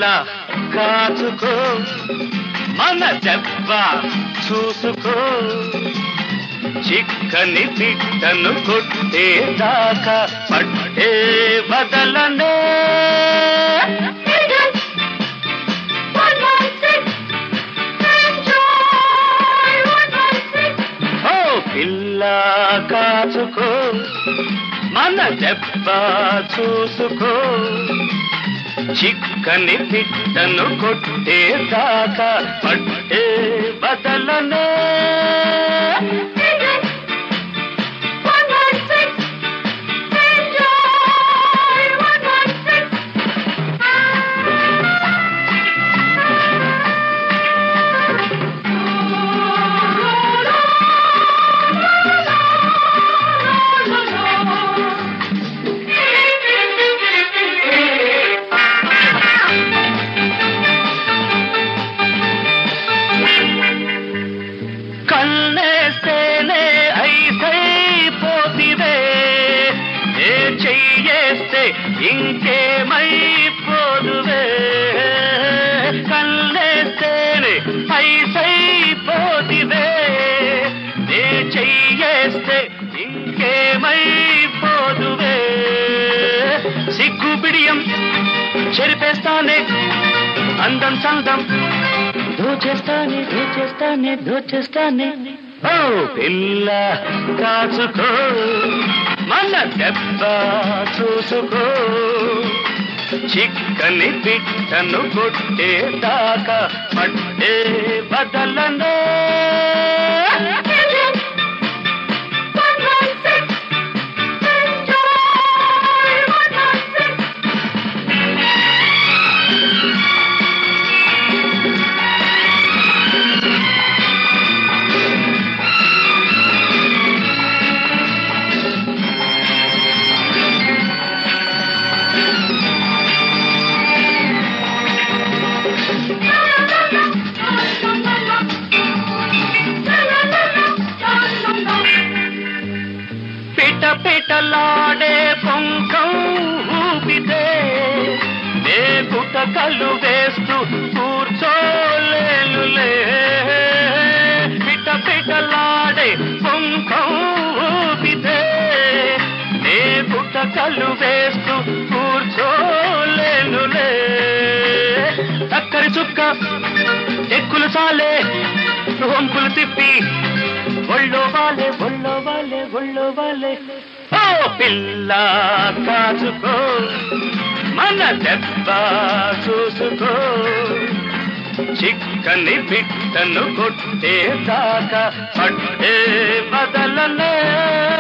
కాచుకో మన దెబ్బ చూసుకో చిక్కని పిట్టను కొట్టేదాకా పట్టే బదలనే ఓ పిల్ల కాచుకో మన దెబ్బ చూసుకో చిక్కని పిట్టను కొట్టేదాకా పట్టే బదలనే కన్నేస్తేనే ఐసైపోతివే ఏ చెయ్యేస్తే ఇంకేమైపోదువే కన్నేస్తేనే ఐసైపోతివే ఏ చెయ్యేస్తే ఇంకేమైపోదువే సిగ్గు బిడియం చెరిపేస్తానే అందం సందం దోచేస్తానే దోచేస్తానే దోచేస్తానే ఓ పిల్ల కాచుకో మన దెబ్బ చూసుకో చిక్కని పిట్టను కొట్టేదాకా పట్టే బదలనే పిట పిటలాడే పొంకం ఊపితే నే గుటకలు వేస్తూ కూర్చోలేనులే పిట పిటలాడే పొంకం ఊపితే నే గుటకలు వేస్తూ కూర్చోలేనులే చక్కరి చుక్క ఎక్కులు చాలే వంపులు తిప్పి ఒళ్ళో వాలే ఒళ్ళో వాలే ఒళ్ళో వాలే ఓ పిల్ల కాచుకో మన దెబ్బ చూసుకో చిక్కని పిట్టను కొట్టేదాకా పట్టే బదలనే